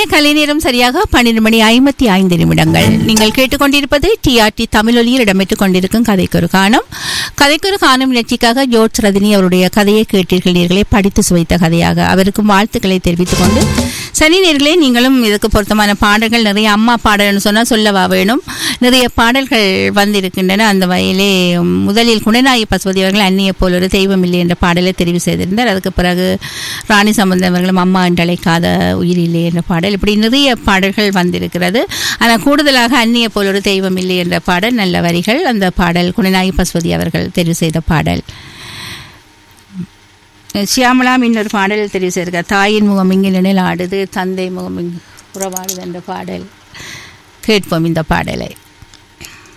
நிலைய கலை நேரம் சரியாக பன்னிரண்டு மணி ஐம்பத்தி ஐந்து நிமிடங்கள் நீங்கள் கேட்டுக்கொண்டிருப்பது டிஆர்டி தமிழொலியில் இடம்பெற்றுக் கொண்டிருக்கும் கதைக்கொரு காணும் கதைக்கொரு காணும் நிகழ்ச்சிக்காக ஜோர்ஜ் ரதினி அவருடைய கதையை கேட்டீர்கள் நேர்களை படித்து சுவைத்த கதையாக அவருக்கும் வாழ்த்துக்களை தெரிவித்துக் கொண்டு சனி நேர்களே நீங்களும் இதுக்கு பொருத்தமான பாடல்கள் நிறைய அம்மா பாடல்னு சொன்னால் சொல்லவா வேணும் நிறைய பாடல்கள் வந்திருக்கின்றன அந்த வகையிலே முதலில் குணநாயகி பசுபதி அவர்கள் அந்நிய போல் ஒரு தெய்வம் இல்லை என்ற பாடலை தெரிவு செய்திருந்தார் அதுக்கு பிறகு ராணி சம்பந்தம் அவர்களும் அம்மா என்று அழைக்காத உயிரில்லை என்ற பாடல் இப்படி நிறைய பாடல்கள் வந்திருக்கிறது ஆனால் கூடுதலாக அந்நிய போல் ஒரு தெய்வம் இல்லை என்ற பாடல் நல்ல வரிகள் அந்த பாடல் குணநாயகி பசுபதி அவர்கள் தெரிவு செய்த பாடல் சியாமலாம் இன்னொரு பாடல் தெரிவு செய்திருக்கார் தாயின் முகம் இங்கு நிழல் ஆடுது தந்தை முகம் இங்கு உறவாடுது என்ற பாடல் கேட்போம் இந்த பாடலை